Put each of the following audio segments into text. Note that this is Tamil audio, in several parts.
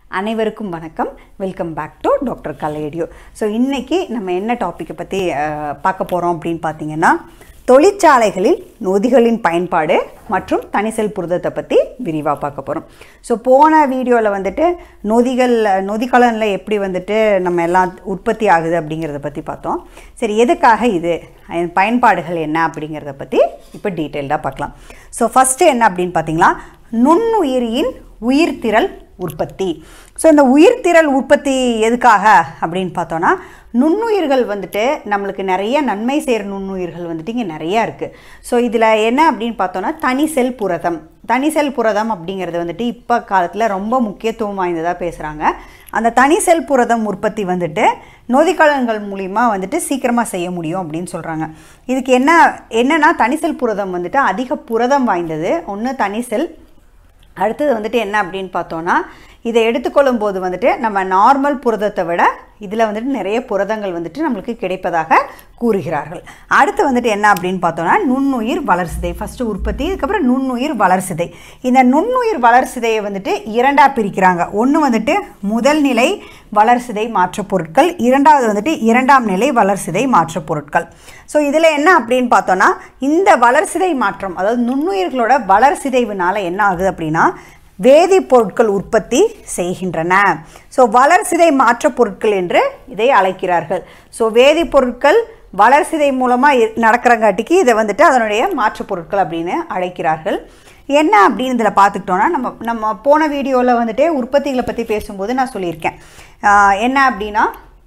அனைவருக்கும் வணக்கம் வெல்கம் பேக் டு டாக்டர் கலேடியோ ஸோ இன்றைக்கி நம்ம என்ன டாப்பிக்கை பற்றி பார்க்க போகிறோம் அப்படின்னு பார்த்தீங்கன்னா தொழிற்சாலைகளில் நொதிகளின் பயன்பாடு மற்றும் தனிசெல் புரதத்தை பற்றி விரிவாக பார்க்க போகிறோம் ஸோ போன வீடியோவில் வந்துட்டு நொதிகள் நொதிக்கலனில் எப்படி வந்துட்டு நம்ம எல்லாம் உற்பத்தி ஆகுது அப்படிங்கிறத பற்றி பார்த்தோம் சரி எதுக்காக இது அதன் பயன்பாடுகள் என்ன அப்படிங்கிறத பற்றி இப்போ டீட்டெயில்டாக பார்க்கலாம் ஸோ ஃபஸ்ட்டு என்ன அப்படின்னு பார்த்தீங்கன்னா நுண்ணுயிரியின் உயிர்த்திரள் உற்பத்தி ஸோ இந்த உயிர்த்திரள் உற்பத்தி எதுக்காக அப்படின்னு பார்த்தோன்னா நுண்ணுயிர்கள் வந்துட்டு நம்மளுக்கு நிறைய நன்மை செய்கிற நுண்ணுயிர்கள் வந்துட்டு இங்கே நிறையா இருக்குது ஸோ இதில் என்ன அப்படின்னு பார்த்தோன்னா தனி செல் புரதம் தனி செல் புரதம் அப்படிங்கிறது வந்துட்டு இப்போ காலத்தில் ரொம்ப முக்கியத்துவம் வாய்ந்ததாக பேசுகிறாங்க அந்த தனி செல் புரதம் உற்பத்தி வந்துட்டு நொதிக்கலன்கள் மூலிமா வந்துட்டு சீக்கிரமாக செய்ய முடியும் அப்படின்னு சொல்கிறாங்க இதுக்கு என்ன என்னென்னா தனிசெல் புரதம் வந்துட்டு அதிக புரதம் வாய்ந்தது ஒன்று தனிசெல் அடுத்தது வந்துட்டு என்ன அப்படின்னு பார்த்தோன்னா இதை எடுத்துக்கொள்ளும் போது வந்துட்டு நம்ம நார்மல் புரதத்தை விட இதில் வந்துட்டு நிறைய புரதங்கள் வந்துட்டு நம்மளுக்கு கிடைப்பதாக கூறுகிறார்கள் அடுத்து வந்துட்டு என்ன அப்படின்னு பார்த்தோன்னா நுண்ணுயிர் வளர்சிதை ஃபஸ்ட்டு உற்பத்தி இதுக்கப்புறம் நுண்ணுயிர் வளர்சிதை இந்த நுண்ணுயிர் வளர்சிதையை வந்துட்டு இரண்டாக பிரிக்கிறாங்க ஒன்று வந்துட்டு முதல் நிலை வளர்சிதை மாற்றப் பொருட்கள் இரண்டாவது வந்துட்டு இரண்டாம் நிலை வளர்சிதை மாற்றப் பொருட்கள் ஸோ இதில் என்ன அப்படின்னு பார்த்தோன்னா இந்த வளர்சிதை மாற்றம் அதாவது நுண்ணுயிர்களோட வளர்சிதைவுனால என்ன ஆகுது அப்படின்னா வேதிப்பொருட்கள் உற்பத்தி செய்கின்றன ஸோ வளர்சிதை மாற்றப் பொருட்கள் என்று இதை அழைக்கிறார்கள் ஸோ வேதிப்பொருட்கள் வளர்சிதை மூலமாக நடக்கிறங்காட்டிக்கு இதை வந்துட்டு அதனுடைய மாற்றுப் பொருட்கள் அப்படின்னு அழைக்கிறார்கள் என்ன அப்படின்னு இதில் பார்த்துக்கிட்டோன்னா நம்ம நம்ம போன வீடியோவில் வந்துட்டு உற்பத்திகளை பற்றி பேசும்போது நான் சொல்லியிருக்கேன் என்ன அப்படின்னா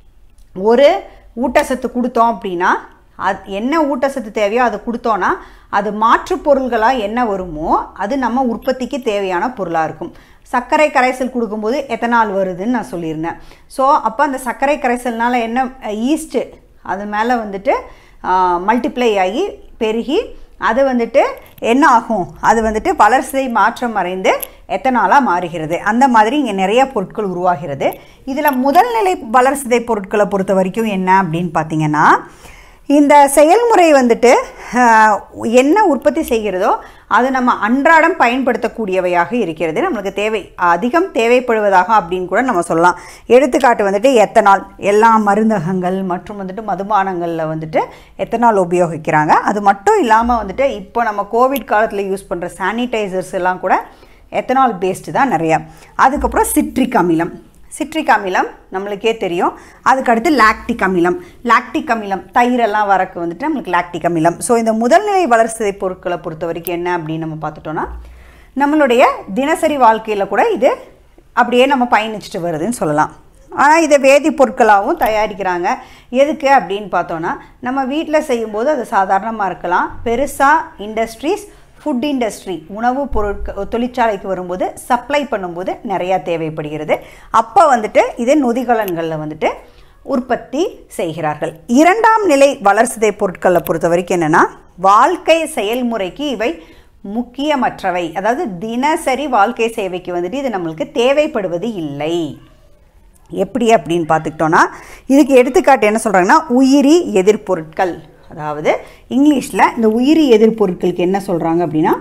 ஒரு ஊட்டச்சத்து கொடுத்தோம் அப்படின்னா அது என்ன ஊட்டச்சத்து தேவையோ அதை கொடுத்தோன்னா அது மாற்று பொருள்களாக என்ன வருமோ அது நம்ம உற்பத்திக்கு தேவையான பொருளாக இருக்கும் சர்க்கரை கரைசல் கொடுக்கும்போது எத்தனால் வருதுன்னு நான் சொல்லியிருந்தேன் ஸோ அப்போ அந்த சர்க்கரை கரைசல்னால் என்ன ஈஸ்ட்டு அது மேலே வந்துட்டு மல்டிப்ளை ஆகி பெருகி அது வந்துட்டு என்ன ஆகும் அது வந்துட்டு வளர்சிதை மாற்றம் அடைந்து எத்தனாலாக மாறுகிறது அந்த மாதிரி இங்கே நிறைய பொருட்கள் உருவாகிறது இதில் முதல்நிலை வளர்சிதை பொருட்களை பொறுத்த வரைக்கும் என்ன அப்படின்னு பார்த்தீங்கன்னா இந்த செயல்முறை வந்துட்டு என்ன உற்பத்தி செய்கிறதோ அது நம்ம அன்றாடம் பயன்படுத்தக்கூடியவையாக இருக்கிறது நம்மளுக்கு தேவை அதிகம் தேவைப்படுவதாக அப்படின்னு கூட நம்ம சொல்லலாம் எடுத்துக்காட்டு வந்துட்டு எத்தனால் எல்லா மருந்தகங்கள் மற்றும் வந்துட்டு மதுபானங்களில் வந்துட்டு எத்தனால் உபயோகிக்கிறாங்க அது மட்டும் இல்லாமல் வந்துட்டு இப்போ நம்ம கோவிட் காலத்தில் யூஸ் பண்ணுற சானிடைசர்ஸ் எல்லாம் கூட எத்தனால் பேஸ்டு தான் நிறையா அதுக்கப்புறம் சிட்ரிக் அமிலம் சிட்ரிக் அமிலம் நம்மளுக்கே தெரியும் அதுக்கடுத்து லாக்டிக் அமிலம் லாக்டிக் அமிலம் தயிரெல்லாம் வரக்கு வந்துட்டு நம்மளுக்கு லாக்டிக் அமிலம் ஸோ இந்த முதல்நிலை வளர்சிதை பொருட்களை பொறுத்த வரைக்கும் என்ன அப்படின்னு நம்ம பார்த்துட்டோன்னா நம்மளுடைய தினசரி வாழ்க்கையில் கூட இது அப்படியே நம்ம பயணிச்சுட்டு வருதுன்னு சொல்லலாம் ஆனால் இதை வேதிப்பொருட்களாகவும் தயாரிக்கிறாங்க எதுக்கு அப்படின்னு பார்த்தோன்னா நம்ம வீட்டில் செய்யும்போது அது சாதாரணமாக இருக்கலாம் பெருசாக இண்டஸ்ட்ரீஸ் ஃபுட் இண்டஸ்ட்ரி உணவு பொருட்கள் தொழிற்சாலைக்கு வரும்போது சப்ளை பண்ணும்போது நிறையா தேவைப்படுகிறது அப்போ வந்துட்டு இதே நொதிகலன்களில் வந்துட்டு உற்பத்தி செய்கிறார்கள் இரண்டாம் நிலை வளர்சிதை பொருட்களை பொறுத்த வரைக்கும் என்னென்னா வாழ்க்கை செயல்முறைக்கு இவை முக்கியமற்றவை அதாவது தினசரி வாழ்க்கை சேவைக்கு வந்துட்டு இது நம்மளுக்கு தேவைப்படுவது இல்லை எப்படி அப்படின்னு பார்த்துக்கிட்டோன்னா இதுக்கு எடுத்துக்காட்டு என்ன சொல்கிறாங்கன்னா உயிரி எதிர்பொருட்கள் அதாவது இங்கிலீஷில் இந்த உயிரி எதிர்பொருட்களுக்கு என்ன சொல்கிறாங்க அப்படின்னா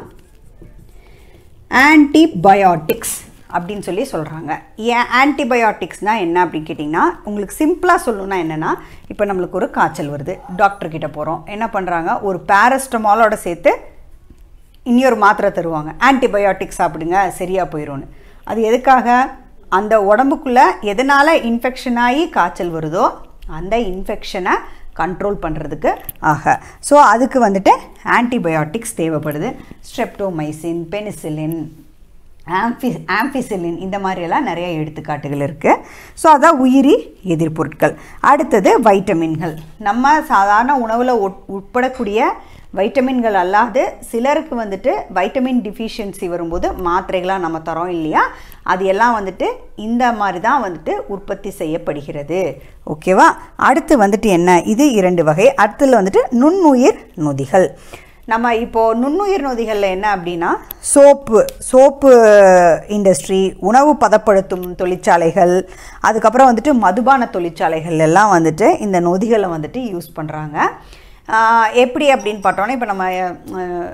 ஆன்டிபயோட்டிக்ஸ் அப்படின்னு சொல்லி சொல்கிறாங்க ஏன் ஆன்டிபயோட்டிக்ஸ்னால் என்ன அப்படின்னு கேட்டிங்கன்னா உங்களுக்கு சிம்பிளாக சொல்லணும்னா என்னென்னா இப்போ நம்மளுக்கு ஒரு காய்ச்சல் வருது டாக்டர் கிட்ட போகிறோம் என்ன பண்ணுறாங்க ஒரு பேரஸ்டமாலோட சேர்த்து இன்னொரு மாத்திரை தருவாங்க ஆன்டிபயோட்டிக்ஸ் சாப்பிடுங்க சரியாக போயிடும்னு அது எதுக்காக அந்த உடம்புக்குள்ளே எதனால் இன்ஃபெக்ஷன் ஆகி காய்ச்சல் வருதோ அந்த இன்ஃபெக்ஷனை கண்ட்ரோல் பண்ணுறதுக்கு ஆக ஸோ அதுக்கு வந்துட்டு ஆன்டிபயோட்டிக்ஸ் தேவைப்படுது ஸ்ட்ரெப்டோமைசின் பெனிசிலின் ஆம்பி ஆம்பிசிலின் இந்த மாதிரியெல்லாம் நிறைய எடுத்துக்காட்டுகள் இருக்குது ஸோ அதான் உயிரி எதிர்பொருட்கள் அடுத்தது வைட்டமின்கள் நம்ம சாதாரண உணவில் உட்படக்கூடிய வைட்டமின்கள் அல்லாது சிலருக்கு வந்துட்டு வைட்டமின் டிஃபிஷியன்சி வரும்போது மாத்திரைகளாக நம்ம தரோம் இல்லையா அது எல்லாம் வந்துட்டு இந்த மாதிரி தான் வந்துட்டு உற்பத்தி செய்யப்படுகிறது ஓகேவா அடுத்து வந்துட்டு என்ன இது இரண்டு வகை அடுத்ததில் வந்துட்டு நுண்ணுயிர் நொதிகள் நம்ம இப்போது நுண்ணுயிர் நொதிகளில் என்ன அப்படின்னா சோப்பு சோப்பு இண்டஸ்ட்ரி உணவு பதப்படுத்தும் தொழிற்சாலைகள் அதுக்கப்புறம் வந்துட்டு மதுபான தொழிற்சாலைகள் எல்லாம் வந்துட்டு இந்த நொதிகளை வந்துட்டு யூஸ் பண்ணுறாங்க எப்படி அப்படின்னு பார்த்தோன்னா இப்போ நம்ம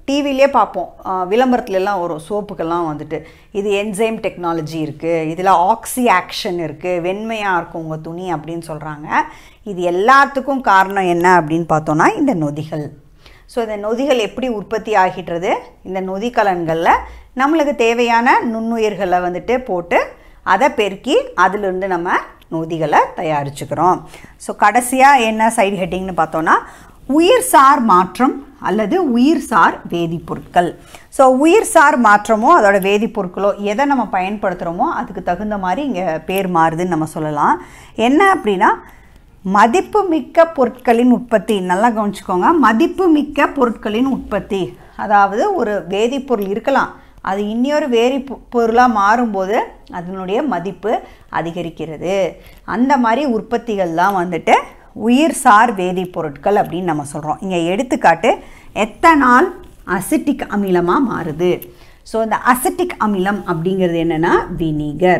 டிவிலே பார்ப்போம் ஆஹ் விளம்பரத்துல எல்லாம் வரும் சோப்புக்கெல்லாம் வந்துட்டு இது என்சைம் டெக்னாலஜி இருக்குது இதில் ஆக்சி ஆக்ஷன் இருக்குது வெண்மையாக இருக்கும் உங்கள் துணி அப்படின்னு சொல்கிறாங்க இது எல்லாத்துக்கும் காரணம் என்ன அப்படின்னு பார்த்தோன்னா இந்த நொதிகள் ஸோ இந்த நொதிகள் எப்படி உற்பத்தி ஆகின்றது இந்த நொதிக்கலன்களில் நம்மளுக்கு தேவையான நுண்ணுயிர்களை வந்துட்டு போட்டு அதை பெருக்கி அதிலிருந்து நம்ம நொதிகளை தயாரிச்சுக்கிறோம் ஸோ கடைசியாக என்ன சைடு ஹெட்டிங்னு பார்த்தோன்னா உயிர்சார் மாற்றம் அல்லது உயிர்சார் வேதிப்பொருட்கள் ஸோ உயிர்சார் மாற்றமோ அதோட வேதிப்பொருட்களோ எதை நம்ம பயன்படுத்துகிறோமோ அதுக்கு தகுந்த மாதிரி இங்கே பேர் மாறுதுன்னு நம்ம சொல்லலாம் என்ன அப்படின்னா மதிப்புமிக்க பொருட்களின் உற்பத்தி நல்லா கவனிச்சுக்கோங்க மதிப்புமிக்க பொருட்களின் உற்பத்தி அதாவது ஒரு வேதிப்பொருள் இருக்கலாம் அது இன்னொரு வேதி பொருளாக மாறும்போது அதனுடைய மதிப்பு அதிகரிக்கிறது அந்த மாதிரி உற்பத்திகள் தான் வந்துட்டு உயிர்சார் வேதிப்பொருட்கள் அப்படின்னு நம்ம சொல்கிறோம் இங்கே எடுத்துக்காட்டு எத்தனால் அசிட்டிக் அமிலமாக மாறுது ஸோ இந்த அசிட்டிக் அமிலம் அப்படிங்கிறது என்னென்னா வினிகர்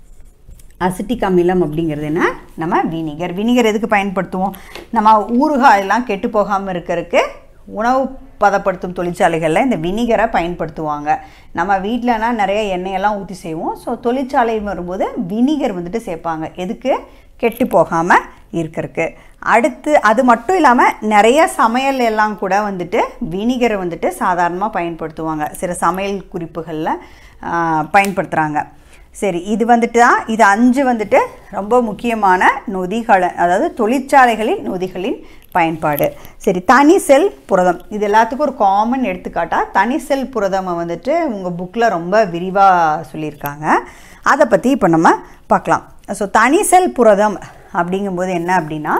அசிட்டிக் அமிலம் அப்படிங்கிறது என்ன நம்ம வினிகர் வினிகர் எதுக்கு பயன்படுத்துவோம் நம்ம ஊறுகாய் எல்லாம் கெட்டு போகாமல் இருக்கிறதுக்கு உணவு பதப்படுத்தும் தொழிற்சாலைகளில் இந்த வினிகரை பயன்படுத்துவாங்க நம்ம வீட்டிலனா நிறைய எண்ணெயெல்லாம் ஊற்றி செய்வோம் ஸோ தொழிற்சாலை வரும்போது வினிகர் வந்துட்டு சேர்ப்பாங்க எதுக்கு கெட்டு போகாமல் இருக்கிறதுக்கு அடுத்து அது மட்டும் இல்லாமல் நிறைய சமையல் எல்லாம் கூட வந்துட்டு வினிகரை வந்துட்டு சாதாரணமாக பயன்படுத்துவாங்க சில சமையல் குறிப்புகளில் பயன்படுத்துகிறாங்க சரி இது வந்துட்டு தான் இது அஞ்சு வந்துட்டு ரொம்ப முக்கியமான நொதிகளை அதாவது தொழிற்சாலைகளில் நொதிகளின் பயன்பாடு சரி தனி செல் புரதம் இது எல்லாத்துக்கும் ஒரு காமன் எடுத்துக்காட்டாக தனி செல் புரதமை வந்துட்டு உங்கள் புக்கில் ரொம்ப விரிவாக சொல்லியிருக்காங்க அதை பற்றி இப்போ நம்ம பார்க்கலாம் ஸோ தனி செல் புரதம் அப்படிங்கும்போது என்ன அப்படின்னா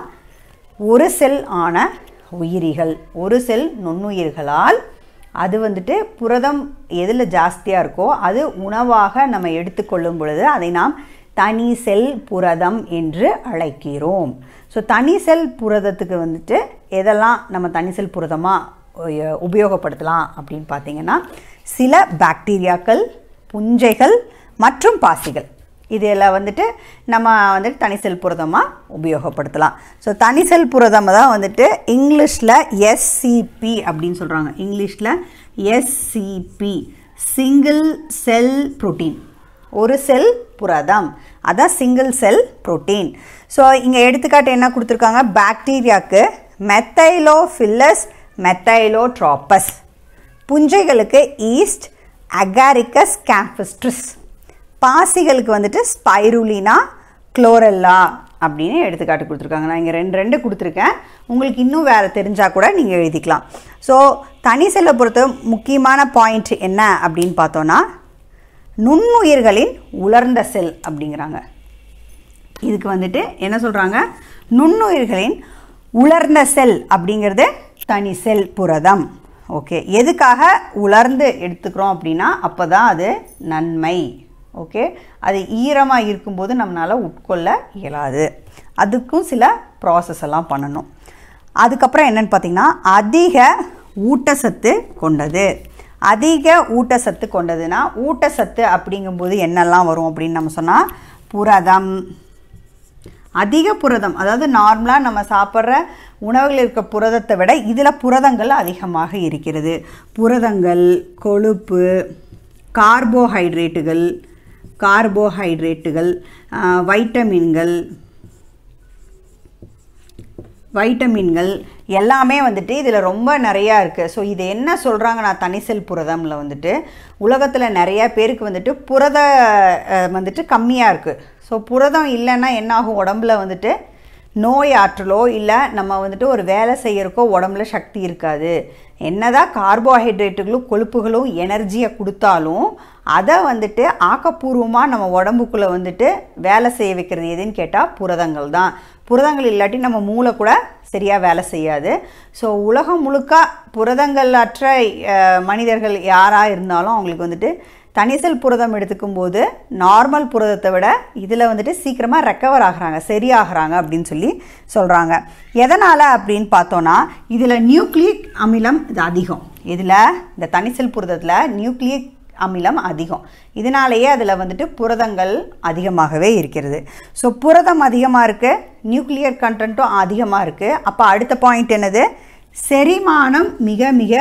ஒரு செல் ஆன உயிரிகள் ஒரு செல் நுண்ணுயிர்களால் அது வந்துட்டு புரதம் எதில் ஜாஸ்தியாக இருக்கோ அது உணவாக நம்ம எடுத்துக்கொள்ளும் பொழுது அதை நாம் தனி செல் புரதம் என்று அழைக்கிறோம் ஸோ தனி செல் புரதத்துக்கு வந்துட்டு எதெல்லாம் நம்ம தனி செல் புரதமாக உபயோகப்படுத்தலாம் அப்படின்னு பார்த்தீங்கன்னா சில பாக்டீரியாக்கள் புஞ்சைகள் மற்றும் பாசிகள் இதில் வந்துட்டு நம்ம வந்துட்டு தனிசெல் புரதமாக உபயோகப்படுத்தலாம் ஸோ தனிசெல் புரதம் தான் வந்துட்டு இங்கிலீஷில் எஸ்சிபி அப்படின்னு சொல்கிறாங்க இங்கிலீஷில் எஸ்சிபி சிங்கிள் செல் புரோட்டீன் ஒரு செல் புரதம் அதான் சிங்கிள் செல் புரோட்டீன் ஸோ இங்கே எடுத்துக்காட்டு என்ன கொடுத்துருக்காங்க பாக்டீரியாவுக்கு மெத்தைலோஃபில்லஸ் மெத்தைலோட்ராப்பஸ் புஞ்சைகளுக்கு ஈஸ்ட் அகாரிக்கஸ் கேம்பிஸ்ட்ரிஸ் பாசிகளுக்கு வந்துட்டு ஸ்பைருலினா குளோரெல்லா அப்படின்னு எடுத்துக்காட்டு கொடுத்துருக்காங்க நான் இங்கே ரெண்டு ரெண்டு கொடுத்துருக்கேன் உங்களுக்கு இன்னும் வேறு தெரிஞ்சால் கூட நீங்கள் எழுதிக்கலாம் ஸோ தனி செல்லை பொறுத்த முக்கியமான பாயிண்ட் என்ன அப்படின்னு பார்த்தோன்னா நுண்ணுயிர்களின் உலர்ந்த செல் அப்படிங்கிறாங்க இதுக்கு வந்துட்டு என்ன சொல்கிறாங்க நுண்ணுயிர்களின் உலர்ந்த செல் அப்படிங்கிறது தனி செல் புரதம் ஓகே எதுக்காக உலர்ந்து எடுத்துக்கிறோம் அப்படின்னா அப்போ தான் அது நன்மை ஓகே அது ஈரமாக இருக்கும்போது நம்மளால் உட்கொள்ள இயலாது அதுக்கும் சில ப்ராசஸ் எல்லாம் பண்ணணும் அதுக்கப்புறம் என்னென்னு பார்த்தீங்கன்னா அதிக ஊட்டச்சத்து கொண்டது அதிக ஊட்டச்சத்து கொண்டதுன்னா ஊட்டச்சத்து அப்படிங்கும்போது என்னெல்லாம் வரும் அப்படின்னு நம்ம சொன்னால் புரதம் அதிக புரதம் அதாவது நார்மலாக நம்ம சாப்பிட்ற உணவுகள் இருக்க புரதத்தை விட இதில் புரதங்கள் அதிகமாக இருக்கிறது புரதங்கள் கொழுப்பு கார்போஹைட்ரேட்டுகள் கார்போஹைட்ரேட்டுகள் வைட்டமின்கள் வைட்டமின்கள் எல்லாமே வந்துட்டு இதில் ரொம்ப நிறையா இருக்குது ஸோ இது என்ன சொல்கிறாங்க நான் தனிசெல் புரதமில் வந்துட்டு உலகத்தில் நிறையா பேருக்கு வந்துட்டு புரத வந்துட்டு கம்மியாக இருக்குது ஸோ புரதம் இல்லைன்னா என்னாகும் உடம்புல வந்துட்டு நோய் ஆற்றலோ இல்லை நம்ம வந்துட்டு ஒரு வேலை செய்யறக்கோ உடம்புல சக்தி இருக்காது என்னதான் கார்போஹைட்ரேட்டுகளும் கொழுப்புகளும் எனர்ஜியை கொடுத்தாலும் அதை வந்துட்டு ஆக்கப்பூர்வமாக நம்ம உடம்புக்குள்ளே வந்துட்டு வேலை செய்ய வைக்கிறது எதுன்னு கேட்டால் புரதங்கள் தான் புரதங்கள் இல்லாட்டி நம்ம மூளை கூட சரியாக வேலை செய்யாது ஸோ உலகம் முழுக்க புரதங்கள் அற்ற மனிதர்கள் யாராக இருந்தாலும் அவங்களுக்கு வந்துட்டு தனிசெல் புரதம் எடுத்துக்கும் போது நார்மல் புரதத்தை விட இதில் வந்துட்டு சீக்கிரமாக ரெக்கவர் ஆகிறாங்க சரியாகிறாங்க அப்படின்னு சொல்லி சொல்கிறாங்க எதனால் அப்படின்னு பார்த்தோன்னா இதில் நியூக்ளிக் அமிலம் இது அதிகம் இதில் இந்த தனிசெல் புரதத்தில் நியூக்ளிக் அமிலம் அதிகம் இதனாலேயே அதில் வந்துட்டு புரதங்கள் அதிகமாகவே இருக்கிறது ஸோ புரதம் அதிகமாக இருக்குது நியூக்ளியர் கண்டென்ட்டும் அதிகமாக இருக்குது அப்போ அடுத்த பாயிண்ட் என்னது செரிமானம் மிக மிக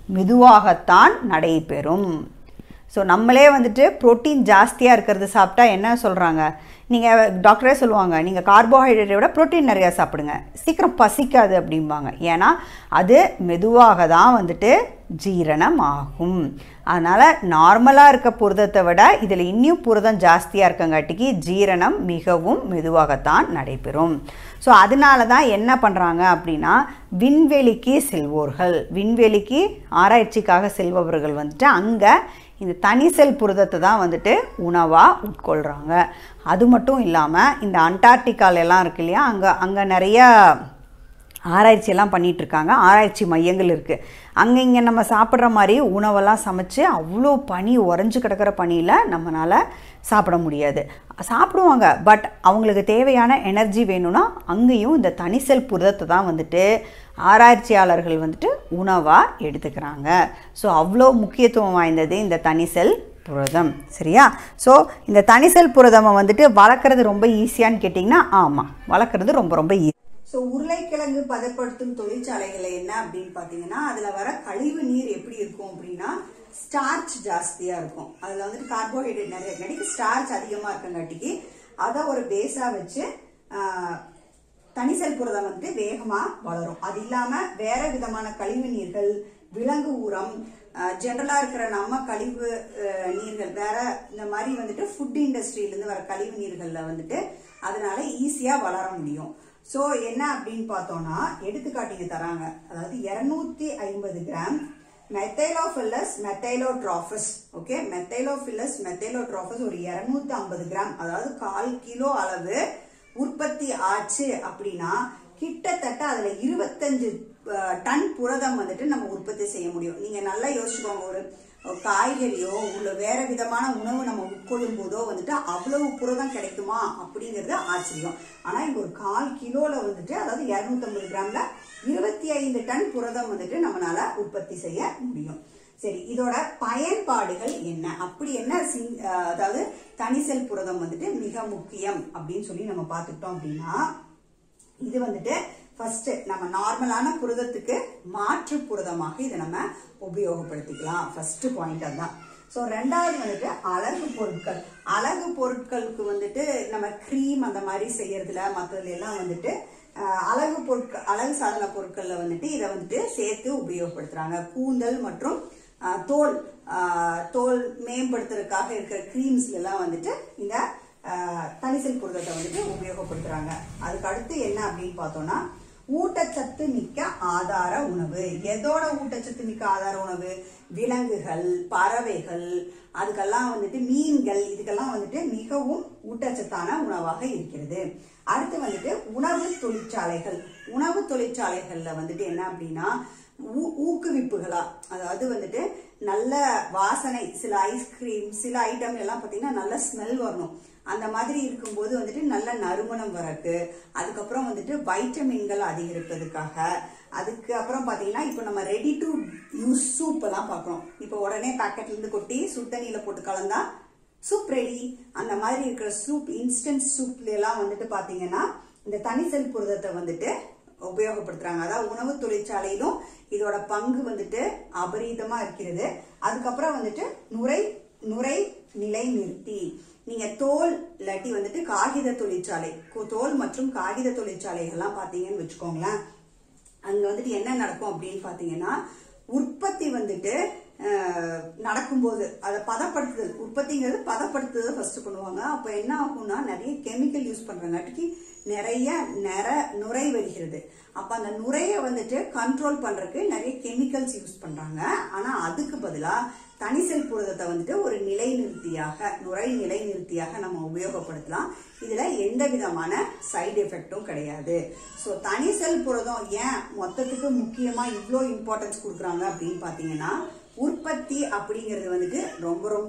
மெதுவாகத்தான் நடைபெறும் ஸோ நம்மளே வந்துட்டு புரோட்டீன் ஜாஸ்தியாக இருக்கிறது சாப்பிட்டா என்ன சொல்கிறாங்க நீங்கள் டாக்டரே சொல்லுவாங்க நீங்கள் கார்போஹைட்ரேட்டை விட புரோட்டீன் நிறையா சாப்பிடுங்க சீக்கிரம் பசிக்காது அப்படிம்பாங்க ஏன்னா அது மெதுவாக தான் வந்துட்டு ஜீரணம் ஆகும் அதனால் நார்மலாக இருக்க புரதத்தை விட இதில் இன்னும் புரதம் ஜாஸ்தியாக இருக்கங்காட்டிக்கு ஜீரணம் மிகவும் மெதுவாகத்தான் நடைபெறும் ஸோ அதனால தான் என்ன பண்ணுறாங்க அப்படின்னா விண்வெளிக்கு செல்வோர்கள் விண்வெளிக்கு ஆராய்ச்சிக்காக செல்பவர்கள் வந்துட்டு அங்கே இந்த தனிசெல் புரதத்தை தான் வந்துட்டு உணவாக உட்கொள்கிறாங்க அது மட்டும் இல்லாமல் இந்த அண்டார்டிகால எல்லாம் இருக்கு இல்லையா அங்கே அங்கே நிறையா ஆராய்ச்சியெல்லாம் பண்ணிட்டு இருக்காங்க ஆராய்ச்சி மையங்கள் இருக்குது அங்கே இங்கே நம்ம சாப்பிட்ற மாதிரி உணவெல்லாம் சமைச்சு அவ்வளோ பனி உறைஞ்சு கிடக்கிற பனியில் நம்மளால் சாப்பிட முடியாது சாப்பிடுவாங்க பட் அவங்களுக்கு தேவையான எனர்ஜி வேணும்னா அங்கேயும் இந்த தனிசெல் புரதத்தை தான் வந்துட்டு ஆராய்ச்சியாளர்கள் வந்துட்டு உணவாக எடுத்துக்கிறாங்க ஸோ அவ்வளோ முக்கியத்துவம் வாய்ந்தது இந்த தனிசெல் புரதம் சரியா ஸோ இந்த தனிசெல் புரதமை வந்துட்டு வளர்க்குறது ரொம்ப ஈஸியான்னு கேட்டிங்கன்னா ஆமாம் வளர்க்குறது ரொம்ப ரொம்ப ஈஸி ஸோ உருளைக்கிழங்கு பதப்படுத்தும் தொழிற்சாலைகள் என்ன அப்படின்னு பார்த்தீங்கன்னா அதில் வர கழிவு நீர் எப்படி இருக்கும் அப்படின்னா ஸ்டார்ச் ஜாஸ்தியாக இருக்கும் அதில் வந்துட்டு கார்போஹைட்ரேட் நிறைய கிடைக்கு ஸ்டார்ச் அதிகமாக இருக்கங்காட்டிக்கு அதை ஒரு பேஸாக வச்சு ஆஹ், தனிசெல் புரதம் வந்து வேகமாக வளரும் அது இல்லாமல் வேற விதமான கழிவு நீர்கள் விலங்கு உரம் ஜென்ரலாக இருக்கிற நம்ம கழிவு அஹ், நீர்கள் வேற இந்த மாதிரி வந்துட்டு ஃபுட் இண்டஸ்ட்ரியிலேருந்து வர கழிவு நீர்களில் வந்துட்டு அதனால ஈஸியாக வளர முடியும் ஸோ என்ன அப்படின்னு பார்த்தோம்னா எடுத்துக்காட்டிங்க தராங்க அதாவது இரநூத்தி ஐம்பது கிராம் மெத்தைலோஃபில்லஸ் மெத்தைலோட்ராஃபஸ் ஓகே மெத்தைலோஃபில்லஸ் மெத்தைலோட்ராஃபஸ் ஒரு இரநூத்தி ஐம்பது கிராம் அதாவது கால் கிலோ அளவு உற்பத்தி ஆச்சு அப்படின்னா கிட்டத்தட்ட அதுல இருபத்தஞ்சு அஹ், டன் புரதம் வந்துட்டு நம்ம உற்பத்தி செய்ய முடியும் நீங்க நல்லா யோசிச்சுக்கோங்க ஒரு ஒரு காய்கறியோ உள்ள வேற விதமான உணவு நம்ம உட்கொள்ளும் போதோ வந்துட்டு அவ்வளவு புரதம் கிடைக்குமா அப்படிங்கிறது ஆச்சரியம் ஆனா இங்க ஒரு கால் கிலோல வந்துட்டு அதாவது 250 கிராம்ல இருபத்தி ஐந்து டன் புரதம் வந்துட்டு நம்மளால உற்பத்தி செய்ய முடியும் சரி இதோட பயன்பாடுகள் என்ன அப்படி என்ன சிங்- அஹ், அதாவது தனிசெல் புரதம் வந்துட்டு மிக முக்கியம் அப்படின்னு சொல்லி நம்ம பார்த்துட்டோம் அப்படின்னா இது வந்துட்டு ஃபர்ஸ்ட் நம்ம நார்மலான புரதத்துக்கு மாற்று புரதமாக இதை நம்ம உபயோகப்படுத்திக்கலாம் ஃபர்ஸ்ட் பாயிண்ட் அதுதான் ஸோ ரெண்டாவது வந்துட்டு அழகு பொருட்கள் அழகு பொருட்களுக்கு வந்துட்டு நம்ம க்ரீம் அந்த மாதிரி செய்யறதுல மற்றதுல எல்லாம் வந்துட்டு அஹ், அழகு பொருட்கள் அழகு சாதன பொருட்கள்ல வந்துட்டு இதை வந்துட்டு சேர்த்து உபயோகப்படுத்துறாங்க கூந்தல் மற்றும் அஹ், தோல் அஹ், தோல் மேம்படுத்துறதுக்காக இருக்கிற க்ரீம்ஸ்ல எல்லாம் வந்துட்டு இந்த அஹ், தனிசெல் புரதத்தை வந்துட்டு உபயோகப்படுத்துறாங்க அதுக்கு அடுத்து என்ன அப்படின்னு பார்த்தோம்னா ஊட்டச்சத்து மிக்க ஆதார உணவு எதோட ஊட்டச்சத்து மிக்க ஆதார உணவு விலங்குகள் பறவைகள் அதுக்கெல்லாம் வந்துட்டு மீன்கள் இதுக்கெல்லாம் வந்துட்டு மிகவும் ஊட்டச்சத்தான உணவாக இருக்கிறது அடுத்து வந்துட்டு உணவு தொழிற்சாலைகள் உணவு தொழிற்சாலைகள்ல வந்துட்டு என்ன அப்படின்னா ஊ- ஊக்குவிப்புகளா அதாவது வந்துட்டு நல்ல வாசனை சில ஐஸ்கிரீம் சில ஐட்டம் எல்லாம் பார்த்தீங்கன்னா நல்ல ஸ்மெல் வரணும் அந்த மாதிரி இருக்கும்போது வந்துட்டு நல்ல நறுமணம் வரக்கு அதுக்கப்புறம் வந்துட்டு வைட்டமின்கள் அதிகரிப்பதுக்காக அதுக்கு அப்புறம் பார்த்தீங்கன்னா இப்போ நம்ம ரெடி டு யூஸ் சூப் எல்லாம் பார்க்குறோம் இப்போ உடனே பாக்கெட்ல இருந்து கொட்டி சுத்தண்ணியில போட்டு கலந்தா சூப் ரெடி அந்த மாதிரி இருக்கிற சூப் இன்ஸ்டன்ட் சூப்ல எல்லாம் வந்துட்டு பாத்தீங்கன்னா இந்த தனிசெல் புரதத்தை வந்துட்டு உபயோகப்படுத்துறாங்க அதாவது உணவு தொழிற்சாலையிலும் இதோட பங்கு வந்துட்டு அபரீதமா இருக்கிறது அதுக்கப்புறம் வந்துட்டு நுரை நுரை நிலை நிறுத்தி நீங்க தோல் இல்லாட்டி வந்துட்டு காகித தொழிற்சாலை கு- தோல் மற்றும் காகித தொழிற்சாலைகள்லாம் பாத்தீங்கன்னு வச்சுக்கோங்களேன் அங்க வந்துட்டு என்ன நடக்கும் அப்படின்னு பாத்தீங்கன்னா உற்பத்தி வந்துட்டு அஹ், நடக்கும்போது அதை பதப்படுத்துதல் உற்பத்திங்கிறது பதப்படுத்துதல் ஃபர்ஸ்ட் பண்ணுவாங்க அப்ப என்ன ஆகும்னா நிறைய கெமிக்கல் யூஸ் பண்றங்காட்டிக்கு நிறைய நிற நுரை வருகிறது அப்ப அந்த நுரையை வந்துட்டு கண்ட்ரோல் பண்றதுக்கு நிறைய கெமிக்கல்ஸ் யூஸ் பண்றாங்க ஆனா அதுக்கு பதிலா தனிசெல் புரதத்தை வந்துட்டு ஒரு நிலைநிறுத்தியாக நுரை நிலைநிறுத்தியாக நம்ம உபயோகப்படுத்தலாம் இதுல எந்த விதமான சைடு எஃபெக்டும் கிடையாது ஸோ தனிசெல் புரதம் ஏன் மொத்தத்துக்கு முக்கியமா இவ்வளோ இம்பார்ட்டன்ஸ் கொடுக்குறாங்க அப்படின்னு பார்த்தீங்கன்னா உற்பத்தி அப்படிங்கிறது வந்துட்டு ரொம்ப ரொம்ப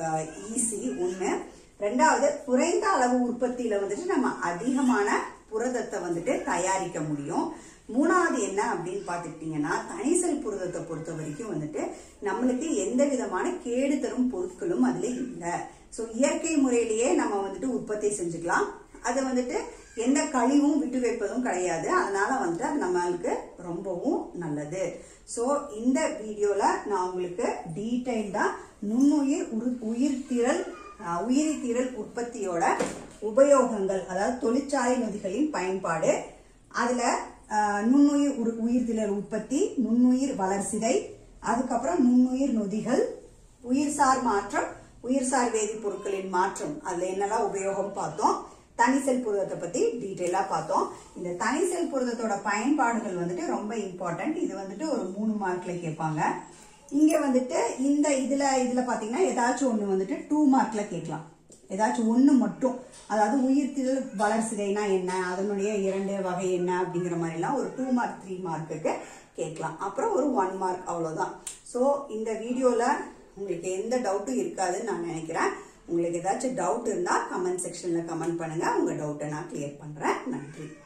ஈஸி ஒன்று ரெண்டாவது குறைந்த அளவு உற்பத்தியில வந்துட்டு நம்ம அதிகமான புரதத்தை வந்துட்டு தயாரிக்க முடியும் மூணாவது என்ன அப்படின்னு பார்த்துக்கிட்டிங்கன்னா தனிசெல் புரதத்தை பொறுத்த வரைக்கும் வந்துட்டு நம்மளுக்கு எந்த விதமான கேடு தரும் பொருட்களும் அதுல இல்லை ஸோ இயற்கை முறையிலேயே நம்ம வந்துட்டு உற்பத்தி செஞ்சுக்கலாம் அது வந்துட்டு எந்த கழிவும் விட்டு வைப்பதும் கிடையாது அதனால வந்துட்டு அது நம்மளுக்கு ரொம்பவும் நல்லது ஸோ இந்த வீடியோல நான் உங்களுக்கு டீட்டெயில்டா நுண்ணுயிர் உரு- உயிர்த்திரள் அஹ், உயிரித்திரள் உற்பத்தியோட உபயோகங்கள் அதாவது தொழிற்சாலை நொதிகளின் பயன்பாடு அதுல அஹ், நுண்ணுயிர் உரு- உயிர்த்திரள் உற்பத்தி நுண்ணுயிர் வளர்சிதை அதுக்கப்புறம் நுண்ணுயிர் நொதிகள் உயிர்சார் மாற்றம் உயிர்சார் வேதிப்பொருட்களின் மாற்றம் அதுல என்னெல்லாம் உபயோகம் பார்த்தோம் தனிசெல் புரதத்தை பத்தி டீட்டெயிலா பார்த்தோம் இந்த தனிசெல் புரதத்தோட பயன்பாடுகள் வந்துட்டு ரொம்ப இம்பார்ட்டன்ட் இது வந்துட்டு ஒரு மூணு மார்க்ல கேட்பாங்க இங்க வந்துட்டு இந்த இதுல இதுல பாத்தீங்கன்னா ஏதாச்சும் ஒண்ணு வந்துட்டு டூ மார்க்ல கேட்கலாம் ஏதாச்சும் ஒண்ணு மட்டும் அதாவது உயிர்த்திரள் வளர்சிதைனா என்ன அதனுடைய இரண்டு வகை என்ன அப்படிங்கிற மாதிரிலாம் ஒரு டூ மார்க் த்ரீ மார்க்குக்கு கேட்கலாம் அப்புறம் ஒரு ஒன் மார்க் அவ்வளவுதான் ஸோ இந்த வீடியோல உங்களுக்கு எந்த டவுட்டும் இருக்காதுன்னு நான் நினைக்கிறேன் உங்களுக்கு ஏதாச்சும் டவுட் இருந்தா கமெண்ட் செக்ஷன்ல கமெண்ட் பண்ணுங்க உங்க டவுட்டை நான் கிளியர் பண்றேன் நன்றி